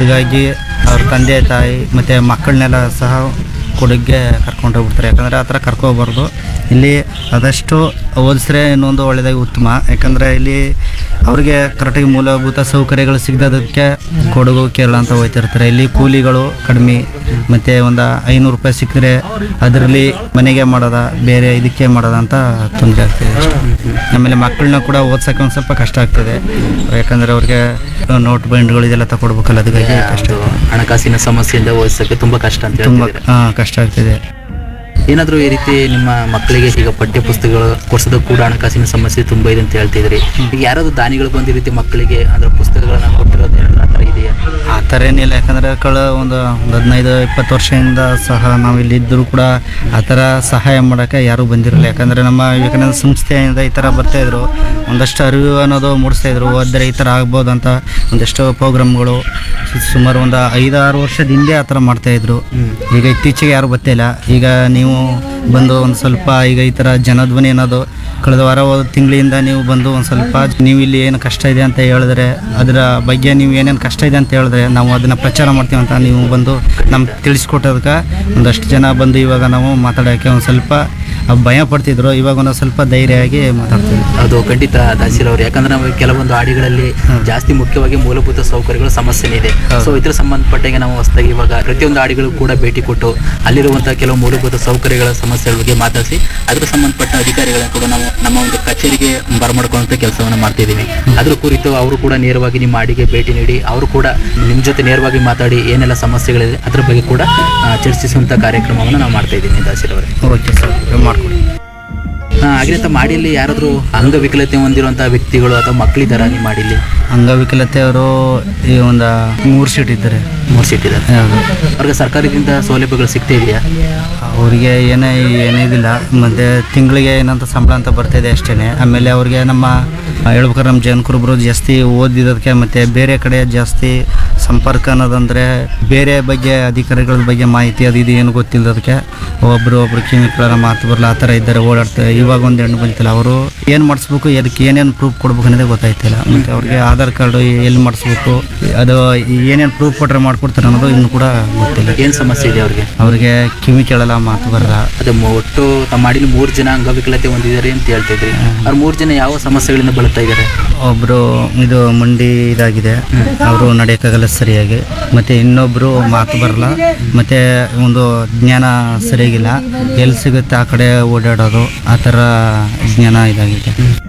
ಅದಕ್ಕಾಗಿ ಅವ್ರ ತಂದೆ ತಾಯಿ ಮತ್ತು ಮಕ್ಕಳನ್ನೆಲ್ಲ ಸಹ ಕೊಡಗ್ಗೆ ಕರ್ಕೊಂಡು ಹೋಗ್ಬಿಡ್ತಾರೆ ಯಾಕಂದರೆ ಆ ಥರ ಕರ್ಕೊಬಾರ್ದು ಇಲ್ಲಿ ಆದಷ್ಟು ಓದಿಸ್ರೆ ಇನ್ನೊಂದು ಒಳ್ಳೆಯದಾಗಿ ಉತ್ತಮ ಯಾಕಂದರೆ ಇಲ್ಲಿ ಅವ್ರಿಗೆ ಕರೆಕ್ಟಾಗಿ ಮೂಲಭೂತ ಸೌಕರ್ಯಗಳು ಸಿಗದಕ್ಕೆ ಕೊಡಗು ಕೇರಳ ಅಂತ ಹೋಗ್ತಿರ್ತಾರೆ ಇಲ್ಲಿ ಕೂಲಿಗಳು ಕಡಿಮೆ ಮತ್ತು ಒಂದು ಐನೂರು ರೂಪಾಯಿ ಸಿಕ್ಕರೆ ಅದರಲ್ಲಿ ಮನೆಗೆ ಮಾಡೋದ ಬೇರೆ ಇದಕ್ಕೆ ಮಾಡೋದ ಅಂತ ತೊಂದರೆ ಆಗ್ತಿದೆ ಅಷ್ಟೇ. ಆಮೇಲೆ ಮಕ್ಕಳನ್ನ ಕೂಡ ಓದ್ಸೋಕೆ ಒಂದು ಸ್ವಲ್ಪ ಕಷ್ಟ ಆಗ್ತದೆ ಯಾಕಂದರೆ ಅವ್ರಿಗೆ ನೋಟ್ ಬೈಂಡ್ಗಳು ಇದೆಲ್ಲ ತಗೊಡ್ಬೇಕಲ್ಲ ಅದಕ್ಕಾಗಿ ಕಷ್ಟ ಒಂದು ಹಣಕಾಸಿನ ಸಮಸ್ಯೆಯಿಂದ ಓದಿಸೋಕೆ ತುಂಬಾ ಕಷ್ಟ ಅಂತ ತುಂಬ ಹೇಳ್ತಿದ್ದೀರಾ ಹಾಂ ಕಷ್ಟ ಆಗ್ತಿದೆ ಏನಾದರೂ ಈ ರೀತಿ ನಿಮ್ಮ ಮಕ್ಕಳಿಗೆ ಈಗ ಪಠ್ಯ ಪುಸ್ತಕಗಳು ಕೊಡ್ಸೋದಕ್ಕೆ ಕೂಡ ಹಣಕಾಸಿನ ಸಮಸ್ಯೆ ತುಂಬಾ ಇದೆ ಅಂತ ಹೇಳ್ತಿದ್ರಿ ಈಗ ಯಾರಾದ್ರೂ ದಾನಿಗಳು ಬಂದು ಈ ರೀತಿ ಮಕ್ಕಳಿಗೆ ಅದರ ಪುಸ್ತಕಗಳನ್ನ ಕೊಟ್ಟಿರೋದು ಏನಾದ್ರು ಆ ಥರ ಇದೆಯಾ ಆ ಥರ ಏನಿಲ್ಲ ಯಾಕಂದರೆ ಕಳ ಒಂದು ಒಂದು ಹದಿನೈದು ಇಪ್ಪತ್ತು ವರ್ಷದಿಂದ ಸಹ ನಾವು ಇಲ್ಲಿ ಇದ್ದರೂ ಕೂಡ ಆ ಥರ ಸಹಾಯ ಮಾಡೋಕ್ಕೆ ಯಾರೂ ಬಂದಿರಲಿಲ್ಲ ಯಾಕಂದರೆ ನಮ್ಮ ವಿವೇಕಾನಂದ ಸಂಸ್ಥೆಯಿಂದ ಈ ಥರ ಬರ್ತಾಯಿದ್ರು ಒಂದಷ್ಟು ಅರಿವು ಅನ್ನೋದು ಮೂಡಿಸ್ತಾಯಿದ್ರು ಓದಿದ್ರೆ ಈ ಥರ ಆಗ್ಬೋದು ಅಂತ ಒಂದಷ್ಟು ಪ್ರೋಗ್ರಾಮ್ಗಳು ಸುಮಾರು ಒಂದು ಐದಾರು ವರ್ಷದ ಹಿಂದೆ ಆ ಥರ ಮಾಡ್ತಾಯಿದ್ರು ಈಗ ಇತ್ತೀಚೆಗೆ ಯಾರು ಬರ್ತಾಯಿಲ್ಲ ಈಗ ನೀವು ಬಂದು ಒಂದು ಸ್ವಲ್ಪ ಈಗ ಈ ಥರ ಜನಧ್ವನಿ ಅನ್ನೋದು ಕಳೆದ ವಾರ ಹೋದ ತಿಂಗಳಿಂದ ನೀವು ಬಂದು ಒಂದು ಸ್ವಲ್ಪ ನೀವು ಇಲ್ಲಿ ಏನು ಕಷ್ಟ ಇದೆ ಅಂತ ಹೇಳಿದ್ರೆ ಅದರ ಬಗ್ಗೆ ನೀವು ಏನೇನು ಕಷ್ಟ ಇದೆ ಅಂತ ಹೇಳಿದ್ರೆ ನಾವು ಅದನ್ನು ಪ್ರಚಾರ ಮಾಡ್ತೀವಿ ಅಂತ ನೀವು ಬಂದು ನಮ್ಗೆ ತಿಳಿಸ್ಕೊಟ್ಟೋದಕ್ಕೆ ಒಂದಷ್ಟು ಜನ ಬಂದು ಇವಾಗ ನಾವು ಮಾತಾಡೋಕ್ಕೆ ಒಂದು ಸ್ವಲ್ಪ ಭಯ ಪಡ್ತಿದ್ರು ಇವಾಗ ಒಂದು ಸ್ವಲ್ಪ ಧೈರ್ಯವಾಗಿ ಮಾತಾಡ್ತೀವಿ ಅದು ಖಂಡಿತ ದಾಸಿರ್ ಅವ್ರು ಯಾಕಂದ್ರೆ ನಾವು ಕೆಲವೊಂದು ಹಾಡಿಗಳಲ್ಲಿ ಜಾಸ್ತಿ ಮುಖ್ಯವಾಗಿ ಮೂಲಭೂತ ಸೌಕರ್ಯಗಳ ಸಮಸ್ಯೆನೇ ಇದೆ ಸೊ ಇದ್ರ ಸಂಬಂಧಪಟ್ಟಂಗೆ ನಾವು ಹೊಸದಾಗಿ ಇವಾಗ ಪ್ರತಿಯೊಂದು ಹಾಡಿಗಳು ಕೂಡ ಭೇಟಿ ಕೊಟ್ಟು ಅಲ್ಲಿರುವಂತಹ ಕೆಲವು ಮೂಲಭೂತ ಸೌಕರ್ಯಗಳ ಸಮಸ್ಯೆಗಳ ಬಗ್ಗೆ ಮಾತಾಡಿಸಿ ಅದ್ರ ಸಂಬಂಧಪಟ್ಟ ಅಧಿಕಾರಿಗಳನ್ನ ಕೂಡ ನಾವು ನಮ್ಮ ಒಂದು ಕಚೇರಿಗೆ ಬರಮಾಡ್ಕೊಳ್ಳುವಂತ ಕೆಲಸವನ್ನ ಮಾಡ್ತಿದ್ದೀವಿ ಅದ್ರ ಕುರಿತು ಅವರು ಕೂಡ ನೇರವಾಗಿ ನಿಮ್ಮ ಹಾಡಿಗೆ ಭೇಟಿ ನೀಡಿ ಅವರು ಕೂಡ ನಿಮ್ಮ ಜೊತೆ ನೇರವಾಗಿ ಮಾತಾಡಿ ಏನೆಲ್ಲ ಸಮಸ್ಯೆಗಳಿದೆ ಅದ್ರ ಬಗ್ಗೆ ಕೂಡ ಆ, ಚರ್ಚಿಸುವಂತ ಕಾರ್ಯಕ್ರಮವನ್ನು ನಾವು ಮಾಡ್ತಾ ಇದ್ದೀವಿ ದಾಸಿರ್ ಅವರೇ ಓಕೆ ಸರ್ ಮಾಡಿಕೊಡಿ ಹಾಗೆ ತಮ್ಮ ಮಾಡಿಲಿ ಯಾರಾದರೂ ಅಂಗವಿಕಲತೆ ಹೊಂದಿರುವಂತಹ ವ್ಯಕ್ತಿಗಳು ಅಥವಾ ಮಕ್ಕಳಿದ್ದಾರ ನಿಮ್ಮ ಮಾಡಿಲಿ ಅಂಗವಿಕಲತೆಯವರು ಈ ಒಂದು ಮೂರು ಸೀಟ್ ಇದ್ದಾರೆ ಮೂರು ಸೀಟ್ ಇದ್ದಾರೆ ಹೌದು ಅವ್ರಿಗೆ ಸರ್ಕಾರದಿಂದ ಸೌಲಭ್ಯಗಳು ಸಿಗ್ತಾ ಇದೆಯಾ ಅವರಿಗೆ ಏನೇ ಏನಿದಿಲ್ಲ ಮತ್ತು ತಿಂಗಳಿಗೆ ಏನಂತ ಸಂಬಳ ಅಂತ ಬರ್ತಾಯಿದೆ ಅಷ್ಟೇ ಆಮೇಲೆ ಅವ್ರಿಗೆ ನಮ್ಮ ಹೇಳ್ಬೇಕಾದ್ರೆ ನಮ್ಮ ಜೈನ್ ಕುರುಬರು ಜಾಸ್ತಿ ಓದಿದ್ದಕ್ಕೆ ಮತ್ತು ಬೇರೆ ಕಡೆ ಜಾಸ್ತಿ ಸಂಪರ್ಕ ಅನ್ನೋದಂದರೆ ಬೇರೆ ಬಗ್ಗೆ ಅಧಿಕಾರಿಗಳ ಬಗ್ಗೆ ಮಾಹಿತಿ ಅದು ಇದು ಏನು ಗೊತ್ತಿಲ್ಲದಕ್ಕೆ ಒಬ್ಬರು ಒಬ್ಬರು ಕಿಮಿಕ್ಗಳ ಮಾತು ಬರಲ್ಲ ಆ ಥರ ಇದ್ದಾರೆ ಓಡಾಡ್ತಾರೆ ಇವಾಗ ಒಂದು ಹೆಣ್ಣು ಬಂತಿಲ್ಲ ಅವರು ಏನು ಮಾಡಿಸ್ಬೇಕು ಅದಕ್ಕೆ ಏನೇನು ಪ್ರೂಫ್ ಕೊಡ್ಬೇಕು ಅನ್ನೋದೇ ಗೊತ್ತಾಯ್ತಿಲ್ಲ ಮತ್ತು ಅವ್ರಿಗೆ ಆಧಾರ್ ಕಾರ್ಡು ಎಲ್ಲಿ ಮಾಡಿಸ್ಬೇಕು ಅದು ಏನೇನು ಪ್ರೂಫ್ ಕೊಟ್ಟರೆ ಮಾಡ್ಕೊಡ್ತಾರೆ ಅನ್ನೋದು ಇನ್ನೂ ಕೂಡ ಗೊತ್ತಿಲ್ಲ ಏನು ಸಮಸ್ಯೆ ಇದೆ ಅವ್ರಿಗೆ ಅವ್ರಿಗೆ ಕಿವಿ ಕೇಳಲ್ಲ ಮಾತು ಬರಲ್ಲ ಅದು ಮ- ಒಟ್ಟು ತಮ್ಮ ಮಾಡಿಲಿ ಮೂರು ಜನ ಅಂಗವಿಕಲತೆ ಹೊಂದಿದ್ದಾರೆ ಅಂತ ಹೇಳ್ತಾ ಇದ್ರಿ ಅವ್ರು ಮೂರು ಜನ ಯಾವ ಸಮಸ್ಯೆಗಳಿಂದ ಬಳಲ್ತಾ ಇದ್ದಾರೆ ಒಬ್ಬರು ಇದು ಮಂಡಿ ಇದಾಗಿದೆ ಅವರು ನಡೆಯೋಕ್ಕಾಗಲ್ಲ ಸರಿಯಾಗಿ ಮತ್ತು ಇನ್ನೊಬ್ಬರು ಮಾತು ಬರಲ್ಲ ಮತ್ತು ಒಂದು ಜ್ಞಾನ ಸರಿಯಾಗಿಲ್ಲ ಎಲ್ಲಿ ಸಿಗುತ್ತೆ ಆ ಕಡೆ ಓಡಾಡೋದು ಆ ಥರ ಜ್ಞಾನ ಇದಾಗಿದೆ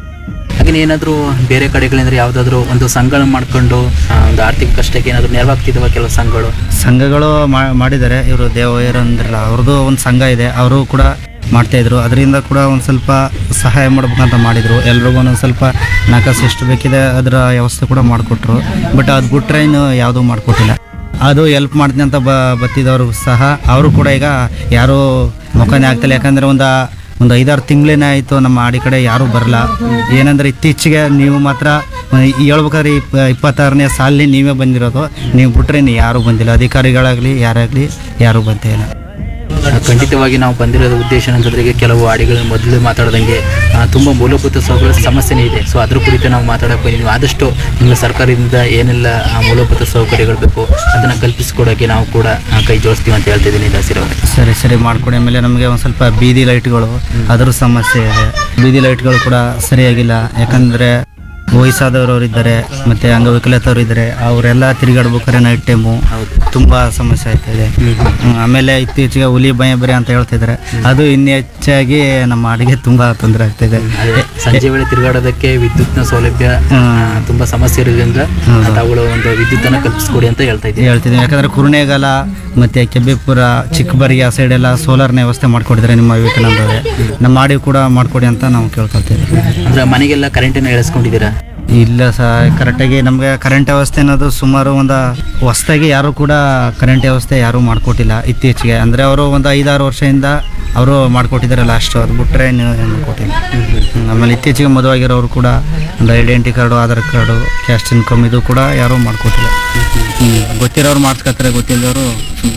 ಹಾಗೆ ಏನಾದರೂ ಬೇರೆ ಕಡೆಗಳಿಂದ ಯಾವುದಾದ್ರೂ ಒಂದು ಸಂಘ ಮಾಡ್ಕೊಂಡು ಆ, ಒಂದು ಆರ್ಥಿಕ ಕಷ್ಟಕ್ಕೆ ಏನಾದರೂ ನೆರವಾಗ್ತಿದ್ದಾವ ಕೆಲವು ಸಂಘಗಳು ಸಂಘಗಳು ಮಾ- ಮಾಡಿದ್ದಾರೆ ಇವರು ದೇವಯ್ಯರು ಅಂದ್ರಲ್ಲ ಅವ್ರದ್ದು ಒಂದು ಸಂಘ ಇದೆ ಅವರು ಕೂಡ ಮಾಡ್ತಾಯಿದ್ರು ಅದರಿಂದ ಕೂಡ ಒಂದು ಸ್ವಲ್ಪ ಸಹಾಯ ಮಾಡ್ಬೇಕಂತ ಮಾಡಿದರು ಎಲ್ರಿಗೂ ಒಂದೊಂದು ಸ್ವಲ್ಪ ಹಣಕಾಸು ಎಷ್ಟು ಬೇಕಿದೆ ಅದರ ವ್ಯವಸ್ಥೆ ಕೂಡ ಮಾಡಿಕೊಟ್ರು ಬಟ್ ಅದು ಬಿಟ್ರೆ ಇನ್ನು ಯಾವುದೂ ಮಾಡಿಕೊಟ್ಟಿಲ್ಲ ಅದು ಎಲ್ಪ್ ಮಾಡ್ತೀನಿ ಅಂತ ಬ ಬತ್ತಿದವರು ಸಹ ಅವರು ಕೂಡ ಈಗ ಯಾರೂ ಮುಖನೇ ಆಗ್ತಿಲ್ಲ ಯಾಕಂದರೆ ಒಂದು ಒಂದು ಐದಾರು ತಿಂಗಳೇನೇ ಆಯಿತು ನಮ್ಮ ಆಡಿ ಕಡೆ ಯಾರೂ ಬರಲ್ಲ ಏನಂದರೆ ಇತ್ತೀಚೆಗೆ ನೀವು ಮಾತ್ರ ಈ ಹೇಳ್ಬೇಕಾದ್ರೆ ಇಪ್ಪ ಇಪ್ಪತ್ತಾರನೇ ಸಾಲಿನ ನೀವೇ ಬಂದಿರೋದು ನೀವು ಬಿಟ್ರೆ ನೀವು ಯಾರೂ ಬಂದಿಲ್ಲ ಅಧಿಕಾರಿಗಳಾಗಲಿ ಯಾರಾಗಲಿ ಯಾರೂ ಬಂತೇ ಇಲ್ಲ ಆ, ಖಂಡಿತವಾಗಿ ನಾವು ಬಂದಿರೋದು ಉದ್ದೇಶ ಅಂತಂದ್ರೆ ಈಗ ಕೆಲವು ಹಾಡಿಗಳು ಮೊದಲು ಮಾತಾಡ್ದಂಗೆ ಆ, ತುಂಬ ಮೂಲಭೂತ ಸೌಕರ್ಯ ಸಮಸ್ಯೆನೇ ಇದೆ ಸೊ ಅದ್ರ ಕುರಿತು ನಾವು ಮಾತಾಡಕ್ಕೆ ಬಂದಿದ್ದೀವಿ ಆದಷ್ಟು ನಿಮ್ಮ ಸರ್ಕಾರದಿಂದ ಏನೆಲ್ಲ ಆ, ಮೂಲಭೂತ ಸೌಕರ್ಯಗಳು ಬೇಕು ಅದನ್ನು ಕಲ್ಪಿಸಿಕೊಡೋಕ್ಕೆ ನಾವು ಕೂಡ ಆ, ಕೈ ಜೋಡಿಸ್ತೀವಿ ಅಂತ ಹೇಳ್ತಿದ್ದೀನಿ ದಾಸಿರ್ ಅವರೇ ಸರಿ ಸರಿ ಮಾಡ್ಕೊಡಿ ಆಮೇಲೆ ನಮಗೆ ಒಂದು ಸ್ವಲ್ಪ ಬೀದಿ ಲೈಟ್ಗಳು ಅದ್ರ ಸಮಸ್ಯೆ ಇದೆ ಬೀದಿ ಲೈಟ್ಗಳು ಕೂಡ ಸರಿಯಾಗಿಲ್ಲ ಯಾಕಂದರೆ ವಯಸ್ಸಾದವರು ಇದ್ದಾರೆ ಮತ್ತು ಅಂಗವಿಕಲತವ್ರು ಇದ್ದಾರೆ ಅವರೆಲ್ಲ ತಿರುಗಾಡ್ಬೇಕಾದ್ರೆ ನೈಟ್ ಟೈಮು ತುಂಬ ಸಮಸ್ಯೆ ಆಗ್ತಾಯಿದೆ ಹ್ಮ್, ಆಮೇಲೆ ಇತ್ತೀಚೆಗೆ ಹುಲಿ ಭಯ ಬೇರೆ ಅಂತ ಹೇಳ್ತಿದ್ದಾರೆ ಅದು ಇನ್ನೂ ಹೆಚ್ಚಾಗಿ ನಮ್ಮ ಅಡಿಗೆ ತುಂಬ ತೊಂದರೆ ಆಗ್ತಾಯಿದೆ ಅದೇ ಸಂಜೆ ವೇಳೆ ತಿರುಗಾಡೋದಕ್ಕೆ ವಿದ್ಯುತ್ನ ಸೌಲಭ್ಯ ಆ, ತುಂಬಾ ಸಮಸ್ಯೆ ಇರೋದ್ರಿಂದ ತಾವುಗಳು ಒಂದು ವಿದ್ಯುತ್ತನ್ನು ಕಲ್ಪಿಸ್ಕೊಡಿ ಅಂತ ಹೇಳ್ತಾ ಇದ್ದೀನಿ ಹೇಳ್ತಿದ್ದೀನಿ ಯಾಕಂದರೆ ಕುರುಣೇಗಾಲ ಮತ್ತು ಕೆಬ್ಬೆಪುರ ಚಿಕ್ಕಬರಿಗೆ ಆ ಸೈಡೆಲ್ಲ ಸೋಲಾರ್ನ ವ್ಯವಸ್ಥೆ ಮಾಡಿಕೊಡಿದ್ರೆ ನಿಮ್ಮ ವಿವೇಕಾನಂದವೇ ನಮ್ಮ ಆಡಿ ಕೂಡ ಮಾಡಿಕೊಡಿ ಅಂತ ನಾವು ಕೇಳ್ಕೊಳ್ತೀವಿ ಅಂದ್ರೆ ಮನೆಗೆಲ್ಲ ಕರೆಂಟನ್ನು ಇಳಿಸ್ಕೊಂಡಿದ್ದೀರಾ ಇಲ್ಲ ಸ ಕರೆಕ್ಟಾಗಿ ನಮಗೆ ಕರೆಂಟ್ ವ್ಯವಸ್ಥೆ ಅನ್ನೋದು ಸುಮಾರು ಒಂದು ಹೊಸ್ದಾಗಿ ಯಾರೂ ಕೂಡ ಕರೆಂಟ್ ವ್ಯವಸ್ಥೆ ಯಾರೂ ಮಾಡಿಕೊಟ್ಟಿಲ್ಲ ಇತ್ತೀಚೆಗೆ ಅಂದರೆ ಅವರು ಒಂದು ಐದಾರು ವರ್ಷದಿಂದ ಅವರು ಮಾಡಿಕೊಟ್ಟಿದ್ದಾರೆ ಲಾಸ್ಟು ಅದು ಬಿಟ್ಟರೆ ಇನ್ನೂ ಏನು ಕೊಟ್ಟಿಲ್ಲ ಹ್ಮ್, ಆಮೇಲೆ ಇತ್ತೀಚೆಗೆ ಮದುವಾಗಿರೋರು ಕೂಡ ಒಂದು identity card Aadhaar card caste income ಇದು ಕೂಡ ಯಾರೂ ಮಾಡಿಕೊಟ್ಟಿಲ್ಲ ಹ್ಞೂ ಗೊತ್ತಿರೋರು ಮಾಡಿಸ್ಕೊತಾರೆ ಗೊತ್ತಿಲ್ಲದವರು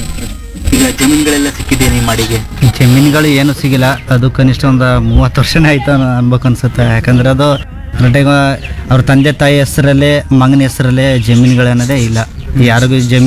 ಈಗ ಜಮೀನುಗಳೆಲ್ಲ ಸಿಕ್ಕಿದೆ ನಿಮ್ಮ ಮಾಡಿಗೆ ಜಮೀನುಗಳು ಏನು ಸಿಗಿಲ್ಲ ಅದು ಕನಿಷ್ಠ ಒಂದು ಮೂವತ್ತು ವರ್ಷನೇ ಆಯ್ತು ಅನ್ನೋ- ಅನ್ಬೇಕು ಅನ್ಸುತ್ತೆ ಯಾಕಂದ್ರೆ ಅದು ಕರೆಕ್ಟಾಗಿ ಅವ್ರ ತಂದೆ ತಾಯಿ ಹೆಸರಲ್ಲೇ ಮಗನ ಹೆಸರಲ್ಲೇ ಜಮೀನುಗಳನ್ನೋದೇ ಇಲ್ಲ ಯಾರಿಗೂ ಜಮೀನು